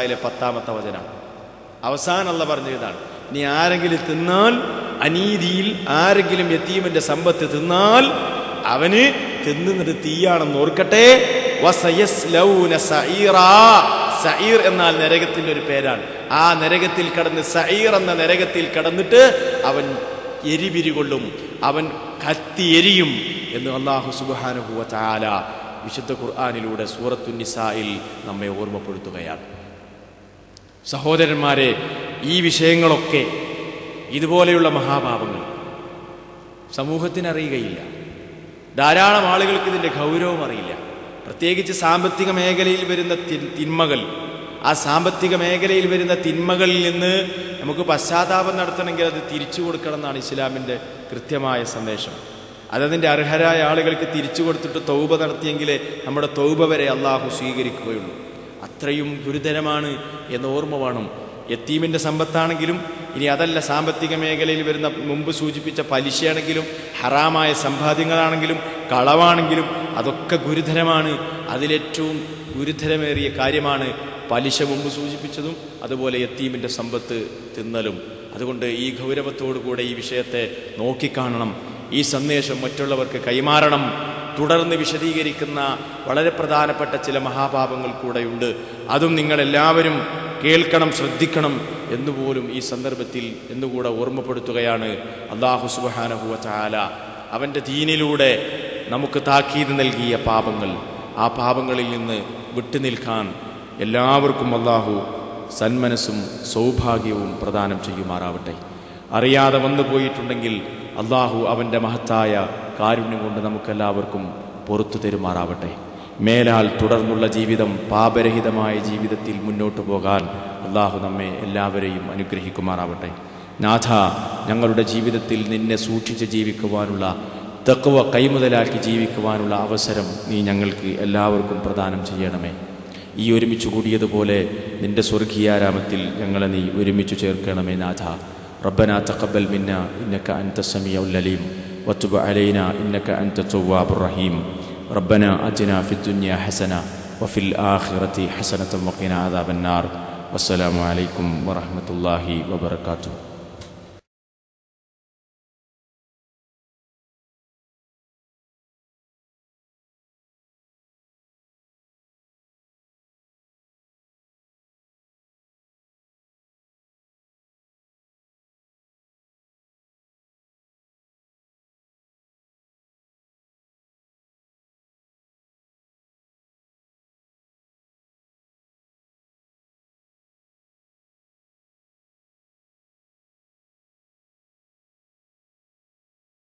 അതിലെ പത്താമത്തെ വചനം അവസാനം അല്ല പറഞ്ഞ ഇതാണ് ഇനി ആരെങ്കിലും തിന്നാൽ അനീതിയിൽ ആരെങ്കിലും യത്തീമിന്റെ സമ്പത്ത് തിന്നാൽ അവന് തിന്നുന്നത് തീയാണെന്ന് ഓർക്കട്ടെ വസയസ്ലൗന സഈറാ. സഈർ എന്നാൽ നരകത്തിന്റെ ഒരു പേരാണ് ആ നരകത്തിൽ കടന്ന് സഈർ എന്ന നരകത്തിൽ കടന്നിട്ട് അവൻ എരിപിരി കൊള്ളും അവൻ കത്തി എരിയും എന്ന് അള്ളാഹു സുബ്ഹാനഹു വ തആല വിശുദ്ധ ഖുർആനിലൂടെ സൂറത്തു നിസായിൽ നമ്മെ ഓർമ്മപ്പെടുത്തുകയാണ് സഹോദരന്മാരെ ഈ വിഷയങ്ങളൊക്കെ ഇതുപോലെയുള്ള മഹാപാപങ്ങൾ സമൂഹത്തിന് അറിയുകയില്ല ധാരാളം ആളുകൾക്ക് ഇതിൻ്റെ ഗൗരവം അറിയില്ല പ്രത്യേകിച്ച് സാമ്പത്തിക മേഖലയിൽ വരുന്ന തി- തിന്മകൾ ആ സാമ്പത്തിക മേഖലയിൽ വരുന്ന തിന്മകളിൽ നിന്ന് നമുക്ക് പശ്ചാത്താപം നടത്തണമെങ്കിൽ അത് തിരിച്ചു കൊടുക്കണം എന്നാണ് ഇസ്ലാമിൻ്റെ കൃത്യമായ സന്ദേശം അതതിൻ്റെ അർഹരായ ആളുകൾക്ക് തിരിച്ചു കൊടുത്തിട്ട് തൗബ നടത്തിയെങ്കിലേ നമ്മുടെ തൗബ വരെ അള്ളാഹു സ്വീകരിക്കുകയുള്ളൂ അത്രയും ഗുരുതരമാണ് എന്ന് ഓർമ്മ വേണം യത്തീമിൻ്റെ സമ്പത്താണെങ്കിലും ഇനി അതല്ല സാമ്പത്തിക മേഖലയിൽ വരുന്ന മുമ്പ് സൂചിപ്പിച്ച പലിശയാണെങ്കിലും ഹറാമായ സമ്പാദ്യങ്ങളാണെങ്കിലും കളവാണെങ്കിലും അതൊക്കെ ഗുരുതരമാണ് അതിലേറ്റവും ഗുരുതരമേറിയ കാര്യമാണ് പലിശ മുമ്പ് സൂചിപ്പിച്ചതും അതുപോലെ യത്തീമിൻ്റെ സമ്പത്ത് തിന്നലും അതുകൊണ്ട് ഈ ഗൗരവത്തോടു കൂടെ ഈ വിഷയത്തെ നോക്കിക്കാണണം ഈ സന്ദേശം മറ്റുള്ളവർക്ക് കൈമാറണം തുടർന്ന് വിശദീകരിക്കുന്ന വളരെ പ്രധാനപ്പെട്ട ചില മഹാപാപങ്ങൾ കൂടെയുണ്ട് അതും നിങ്ങളെല്ലാവരും കേൾക്കണം ശ്രദ്ധിക്കണം എന്നുപോലും ഈ സന്ദർഭത്തിൽ എന്നുകൂടെ ഓർമ്മപ്പെടുത്തുകയാണ് അള്ളാഹു സുബാനഹുവ ചാല അവൻ്റെ ദീനിലൂടെ നമുക്ക് താക്കീത് നൽകിയ പാപങ്ങൾ ആ പാപങ്ങളിൽ നിന്ന് വിട്ടുനിൽക്കാൻ എല്ലാവർക്കും അള്ളാഹു സന്മനസ്സും സൗഭാഗ്യവും പ്രദാനം ചെയ്യുമാറാവട്ടെ അറിയാതെ വന്നു പോയിട്ടുണ്ടെങ്കിൽ അള്ളാഹു അവൻ്റെ മഹത്തായ കാരുണ്യം കൊണ്ട് നമുക്കെല്ലാവർക്കും പുറത്തു തരുമാറാവട്ടെ മേലാൽ തുടർന്നുള്ള ജീവിതം പാപരഹിതമായ ജീവിതത്തിൽ മുന്നോട്ടു പോകാൻ അള്ളാഹു നമ്മെ എല്ലാവരെയും അനുഗ്രഹിക്കുമാറാവട്ടെ നാഥ ഞങ്ങളുടെ ജീവിതത്തിൽ നിന്നെ സൂക്ഷിച്ച് ജീവിക്കുവാനുള്ള തക്കവ കൈമുതലാക്കി ജീവിക്കുവാനുള്ള അവസരം നീ ഞങ്ങൾക്ക് എല്ലാവർക്കും പ്രദാനം ചെയ്യണമേ ഈ ഒരുമിച്ച് കൂടിയതുപോലെ നിന്റെ സ്വർഗീയാരാമത്തിൽ ഞങ്ങളെ നീ ഒരുമിച്ച് ചേർക്കണമേ നാഥ ربنا تقبل منا إنك أنت السميع العليم وتب علينا إنك أنت التواب الرحيم ربنا أتنا في الدنيا حسنة وفي الآخرة حسنة وقنا عذاب النار والسلام عليكم ورحمة الله وبركاته